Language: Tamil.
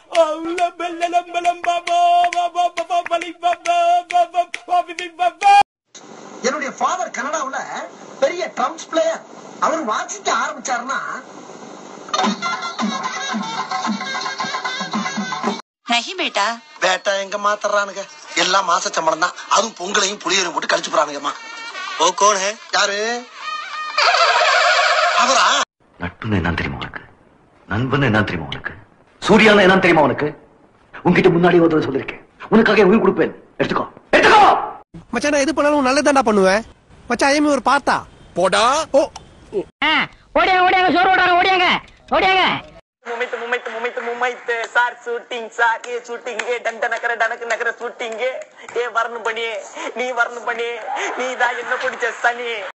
என்னுடைய ஃபாதர் கனடாவுல பெரிய ட்ரம்ஸ் பிளேயர் அவர் வாசிக்க ஆரம்பிச்சாருன்னா नहीं बेटा பேட்டா எங்க மாத்தறானுங்க எல்லாம் மாச சம்பளம் தான் அதுவும் பொங்கலையும் புளியரையும் போட்டு கழிச்சு போறானுங்கம்மா ஓ கோன் ஹே யாரு அவரா நட்புன்னு என்ன தெரியுமா உனக்கு நண்பன் என்ன தெரியுமா உனக்கு சூர்யான்னு என்ன தெரியுமா உனக்கு உன்கிட்ட முன்னாடி ஒரு தடவை சொல்லிருக்கேன் உனக்காக என் உயிர் கொடுப்பேன் எடுத்துக்கோ எடுத்துக்கோ மச்சான் நான் எது பண்ணாலும் நல்லதாண்டா பண்ணுவேன் மச்சான் ஐஎம் ஒரு பார்த்தா போடா ஓ ஓடியாங்க ஓடியாங்க சோறு ஓடாங்க ஓடியாங்க ஓடியாங்க முமைத்து முமைத்து முமைத்து முமைத்து சார் ஷூட்டிங் சார் ஏ ஷூட்டிங் ஏ டண்ட நகர டனக்கு நகர ஷூட்டிங் ஏ வரணும் பண்ணி நீ வரணும் பண்ணி நீ தான் என்ன பிடிச்ச சனி